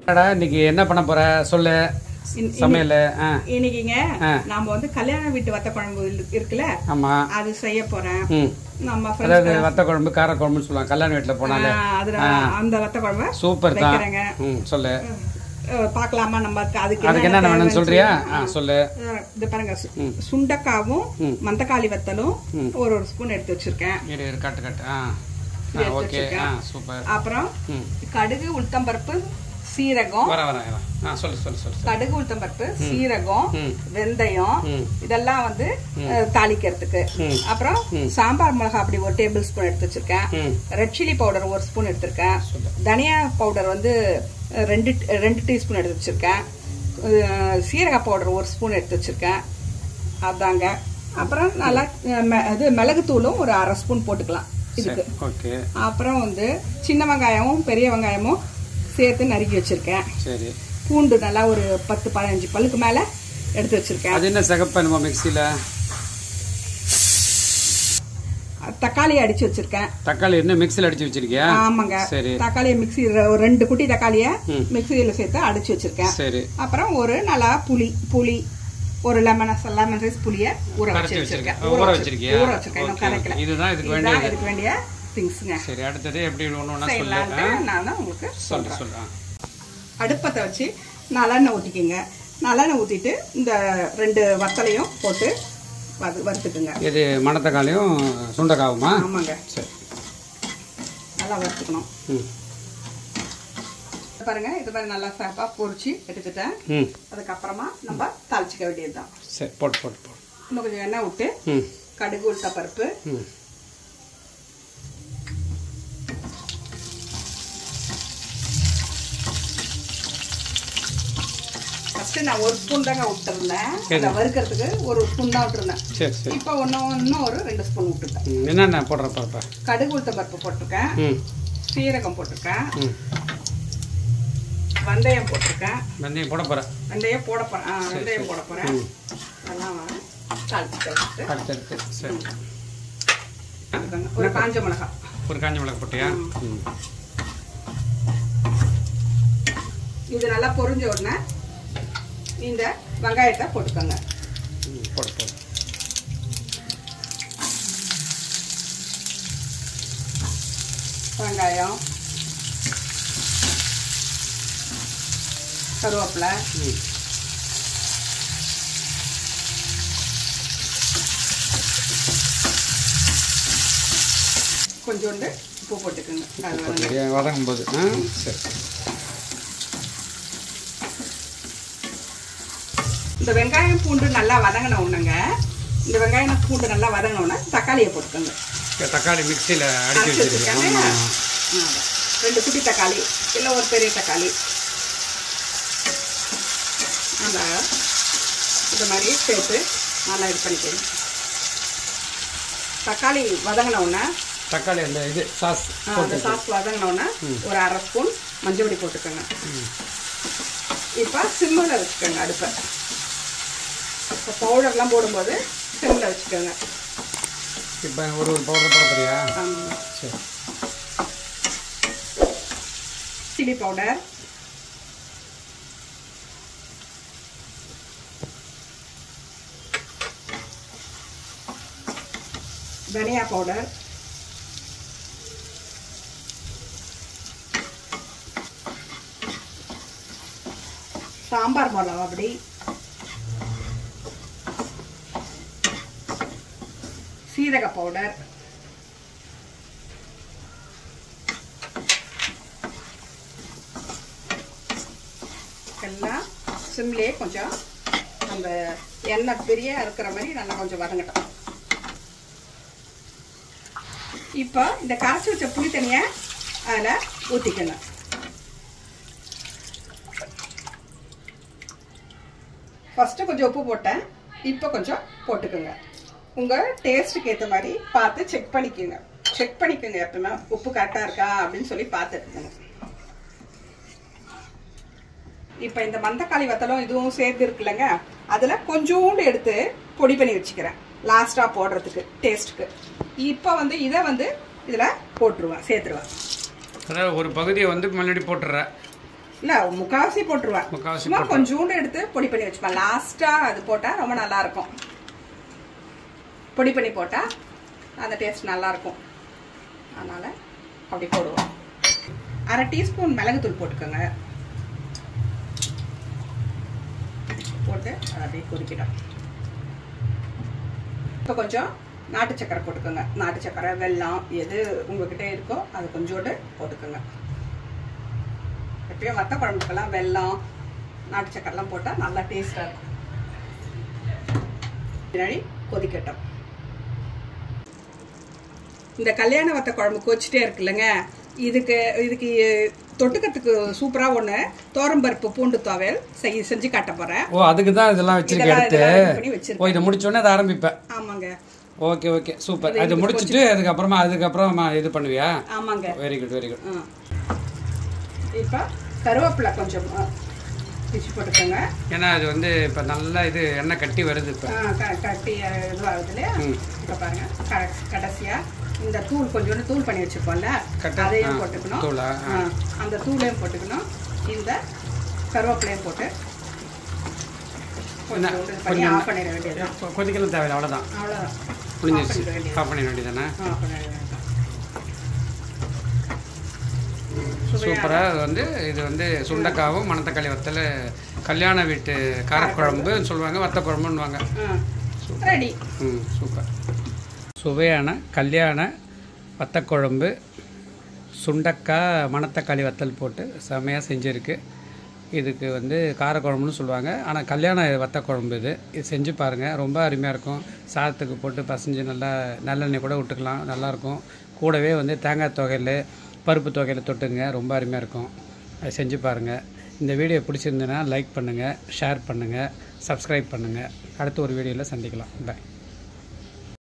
என்னடா இன்னைக்கு என்ன பண்ண போற சொல்லு இன்- சமையல் ஆ இன்னைக்குங்க ஆ. நாம வந்து கல்யாண வீட்டு வத்த குழம்பு இரு- இருக்குல்ல ஆமா அது செய்ய போறேன் ம் நம்ம அதாவது friends வத்த குழம்பு கார குழம்புன்னு சொல்லுவாங்க கல்யாண வீட்டுல போனாலே ஆ, அது நான் அந்த வத்த குழம்பு சூப்பர் தான் வைக்கிறேங்க ம் சொல்லு அஹ், பார்க்கலாமா நம்ம அதுக்கு அதுக்கு என்னென்ன என்னென்ன வேணும்னு தேவைன்னு சொல்றியா சொல்லி- ஆ சொல்லு அஹ், இது பாருங்க சு- சுண்டக்காவும் மந்தக்காளி வத்தலும் ஒரு ஒரு ஸ்பூன் எடுத்து வச்சிருக்கேன் இரு இரு காட்டு காட்டு ஆ இது எடுத்து ஓகே ஆ வச்சிருக்கேன். சூப்பர் அப்புறம் ம் கடுகு உளுத்தம்பருப்பு சீரகம் வர வர வர. ஆ சொல்லு சொல்லு சொல்லு சொல்லு. கடுகு உளுத்தம்பருப்பு சீரகம் ம். வெந்தயம் ம். இதெல்லாம் வந்து அஹ், தாளிக்கிறதுக்கு ம். அப்புறம் சாம்பார் மிளகா அப்படி ஒரு டேபிள் ஸ்பூன் எடுத்து வச்சிருக்கேன் ம் ரெட் சில்லி பவுடர் ஒரு ஸ்பூன் எடுத்திருக்கேன் சொல்லு. தனியா பவுடர் வந்து அஹ், ரெண்டு ரெண்டு டீஸ்பூன் எடுத்து வச்சிருக்கேன் அஹ், சீரக பவுடர் ஒரு ஸ்பூன் எடுத்து வச்சிருக்கேன் அதாங்க அப்புறம் நல்லா அஹ், ம- இது மிளகுத்தூளும் ஒரு அரை ஸ்பூன் போட்டுக்கலாம் இதுக்கு சரி ஓகே அப்புறம் வந்து சின்ன வெங்காயமும் பெரிய வெங்காயமும் சேர்த்து நறுக்கி வச்சிருக்கேன் சரி பூண்டு நல்லா ஒரு பத்து பதினஞ்சு பல்லுக்கு மேல எடுத்து வச்சிருக்கேன் அது என்ன சிகப்பு நம்ம மிக்சியில் தக்காளி அடிச்சு வச்சிருக்கேன் தக்காளி என்ன மிக்சியில் அடிச்சு வச்சிருக்கியா ஆமாங்க சரி தக்காளியை மிக்ஸி ஒரு ரெண்டு குட்டி தக்காளிய ம். மிக்ஸியில சேர்த்து அடிச்சு வச்சிருக்கேன் சரி அப்புறம் ஒரு நல்லா புளி புளி ஒரு லெமன் லெமன் சைஸ் புளிய ஊற கரைச்சி வச்சு வச்சிருக்கேன் வச்சிருக்க. ஊற வச்சிருக்கியா? ஊற வச்சிருக்கேன் இன்னும் ஓகே, கரைக்கல ஓகே. இதுதான் இதுக்கு இதுதான் வேண்டியது. இதுக்கு வேண்டிய திங்ஸ்ங்க சரி அடுத்தது எப்படி ஒன்று ஒன்றா சொல்லு செய்யலான்ட்டு ஆ? நான் தான் உங்களுக்கு சொல்லு சொல்றேன் சொல்லு ஆ. அடுப்பத்தை வச்சு நல்லெண்ணெய் ஊற்றிக்கிங்க நல்லெண்ணெய் ஊற்றிட்டு இந்த ரெண்டு வத்தலையும் போட்டு வறு வறுத்துக்குங்க இது மணத்தக்காளியும் சுண்டக்காவுமா ஆமாங்க சரி நல்லா வறுத்துக்கணும் ம் இது பாருங்க இது மாதிரி நல்லா சேப்பா பொரிச்சு எடுத்துட்டேன் ம் அதுக்கப்புறமா நம்ம தாளிச்சிக்க வேண்டியதுதான் சரி போட்டு போட்டு போட்டு இன்னும் கொஞ்சம் எண்ணெய் விட்டு ம் கடுகு உளுத்த பருப்பு ம் ஃபர்ஸ்ட் நான் ஒரு ஸ்பூன் தாங்க விட்டுருந்தேன் அதை வறுக்கிறதுக்கு ஒரு ஸ்பூன் தான் விட்டுருந்தேன் சரி சரி இப்போ ஒன்று இன்னும் ஒரு ரெண்டு ஸ்பூன் விட்டுட்டேன் ம், என்னென்ன போடுற பாப்பா கடுகு உளுத்த பருப்பு போட்டிருக்கேன் ம் சீரகம் போட்டிருக்கேன் ம் வெந்தயம் போட்டிருக்கேன் வெந்தயம் போட போகிறேன் வெந்தயம் போட போறேன் ஆ, வெந்தயம் போட போறேன் அதெல்லாம் தாளிச்சு வச்சுட்டு அடுத்தடுத்து சரி அதுதாங்க. ஒரு காஞ்ச மிளகாய் ஒரு காஞ்ச மிளகு போட்டியா ம் இது நல்லா பொரிஞ்ச உடனே இந்த வெங்காயத்தை போட்டுக்கோங்க ம், போடு போடு வெங்காயம் கருவேப்பிலை ம் கொஞ்சோண்டு உப்பு போட்டுக்கோங்க அது வந்து போட்டு வதங்கும் போது ஆ சரி இந்த வெங்காயம் பூண்டு நல்லா வதங்கின உடனேங்க இந்த வெங்காயம் பூண்டு நல்லா வதங்கின உடனே தக்காளியை போட்டுக்கோங்க சரி, தக்காளி மிக்சியில் அடிச்சு அரைச்சி வச்சிருக்கேன் வச்சிருக்கேங்க ஆமாம் ஆ, ரெண்டு குட்டி தக்காளி இல்லை ஒரு பெரிய தக்காளி நல்லா இது மாதிரி சேர்த்து நல்லா இது பண்ணிக்கணும் தக்காளி வதங்கின உடனே தக்காளி அந்த இது சாஸ் ஆ, அந்த சாஸ் வதங்கின உடனே ஒரு அரை ஸ்பூன் மஞ்சள் பொடி போட்டுக்கோங்க இப்போ சிம்மில் வச்சுக்கோங்க அடுப்பை இப்போ பவுடர்லாம் போடும்போது சிம்மில் வச்சுக்கோங்க இப்போ ஒரு ஒரு பவுடர் போட போறியா ஆமாம் சரி சில்லி பவுடர் தனியா பவுடர் சாம்பார் மிளகா அப்படி சீரக பவுடர் எல்லாம் சிம்லேயே கொஞ்சம் அந்த எண்ணெய் பெரிய இருக்கிற மாதிரி நல்லா கொஞ்சம் வதங்கட்டும் இப்போ இந்த கரைச்சி வச்ச புளி தண்ணியை அதில் ஊற்றிக்கணும் ஃபஸ்ட்டு கொஞ்சம் உப்பு போட்டேன் இப்போ கொஞ்சம் போட்டுக்கோங்க உங்கள் டேஸ்ட்டுக்கு ஏற்ற மாதிரி பார்த்து செக் பண்ணிக்கோங்க செக் பண்ணிக்கோங்க எப்பவுமே உப்பு கரெக்டாக இருக்கா அப்படின்னு சொல்லி பார்த்துட்டுங்க இப்போ இந்த மந்தக்காளி வத்தலும் இதுவும் சேர்த்து இருக்குல்லங்க அதில் கொஞ்சோண்டு எடுத்து பொடி பண்ணி வச்சுக்கிறேன் லாஸ்ட்டாக போடுறதுக்கு டேஸ்ட்டுக்கு இப்போ வந்து இதை வந்து இதில் போட்டுருவேன் சேர்த்துருவேன் அதாவது ஒரு பகுதியை வந்து முன்னாடி போட்டுற இல்ல முக்காவாசி போட்டுருவேன் முக்காவாசி சும்மா கொஞ்சோண்டு எடுத்து பொடி பண்ணி வச்சுப்பேன் லாஸ்டா அது போட்டா ரொம்ப நல்லா இருக்கும் பொடி பண்ணி போட்டா அந்த டேஸ்ட் நல்லா இருக்கும் அதனால அப்படி போடுவோம் அரை டீஸ்பூன் மிளகுத்தூள் போட்டுக்கோங்க போட்டு அதை அப்படியே கொதிக்கிட்டோம் இப்போ கொஞ்சம் நாட்டு சக்கரை போட்டுக்கோங்க நாட்டு சக்கரை வெல்லம் எது உங்ககிட்ட இருக்கோ அது கொஞ்சோண்டு போட்டுக்கோங்க எப்பயும் வத்த குழம்புக்கெல்லாம் வெல்லம் நாட்டு சக்கரைலாம் போட்டால் நல்லா டேஸ்டாக இருக்கும் பின்னாடி கொதிக்கட்டும் இந்த கல்யாண வத்த குழம்பு கொச்சிட்டே இருக்குல்லங்க இதுக்கு இதுக்கு தொட்டுக்கிறதுக்கு சூப்பராக ஒன்று தோரம்பருப்பு பூண்டு துவையல் செய் செஞ்சு காட்ட போகிறேன் ஓ அதுக்கு தான் இதெல்லாம் வச்சிருக்கேன் இதெல்லாம் எடுத்து இதெல்லாம் ready பண்ணி வச்சிருக்கேன். ஓ இதை முடிச்சோடனே அதை ஆரம்பிப்பேன் ஆமாங்க ஓகே ஓகே சூப்பர் அது முடிச்சிட்டு அதுக்கப்புறமா அதுக்கப்புறமா இது பண்ணுவியா ஆமாங்க வெரி குட் வெரி குட் ஆ இப்போ கருவேப்பிலை கொஞ்சம் ஆ, பிச்சு போட்டுக்கோங்க ஏன்னா அது வந்து இப்போ நல்லா இது எண்ணெய் கட்டி வருது இப்போ ஆ, க- கட்டி அஹ், இதுவாகுது இல்லையா ம். இப்போ பாருங்க க- கடைசியா இந்த தூள் கொஞ்சோண்டு தூள் பண்ணி வச்சிருப்போம்ல கட்ட- அதையும் ஆ, போட்டுக்கணும் தூளா? ஆ, அந்த தூளையும் போட்டுக்கணும் இந்த கருவேப்பிலையும் போட்டு என்ன, கொஞ்சோண்டு இது பண்ணி கொஞ்சம் ஆஃப் பண்ணிட வேண்டியது கொ- கொதிக்கலாம் தேவையில்லை அவ்வளோதான் அவ்வளோதான் முடிஞ்சிருச்சு பண்ணிட வேண்டியது ஆஃப் பண்ணிட வேண்டியதானே ஆஃப் பண்ணிட வேண்டியது சூப்பராக வந்து இது வந்து சுண்டைக்காவும் மணத்தக்காளி வத்தல் கல்யாண வீட்டு காரக்குழம்பு சொல்லுவாங்க வத்த குழம்புன்னுவாங்க ரெடி ம் சூப்பர் சுவையான கல்யாண வத்தக்குழம்பு சுண்டக்காய் மணத்தக்காளி வத்தல் போட்டு செமையாக செஞ்சுருக்கு இதுக்கு வந்து காரக்குழம்புன்னு சொல்லுவாங்க ஆனால் கல்யாண வத்தக்குழம்பு இது இது செஞ்சு பாருங்கள் ரொம்ப அருமையாக இருக்கும் சாதத்துக்கு போட்டு பசஞ்சு நல்லா நல்லெண்ணெய் கூட விட்டுக்கலாம் நல்லாயிருக்கும் கூடவே வந்து தேங்காய் தொகையில் பருப்பு தொகையில் தொட்டுங்க ரொம்ப அருமையாக இருக்கும் அது செஞ்சு பாருங்கள் இந்த வீடியோ பிடிச்சிருந்ததுன்னா லைக் பண்ணுங்கள் ஷேர் பண்ணுங்கள் சப்ஸ்கிரைப் பண்ணுங்கள் அடுத்த ஒரு வீடியோவில் சந்திக்கலாம் பாய்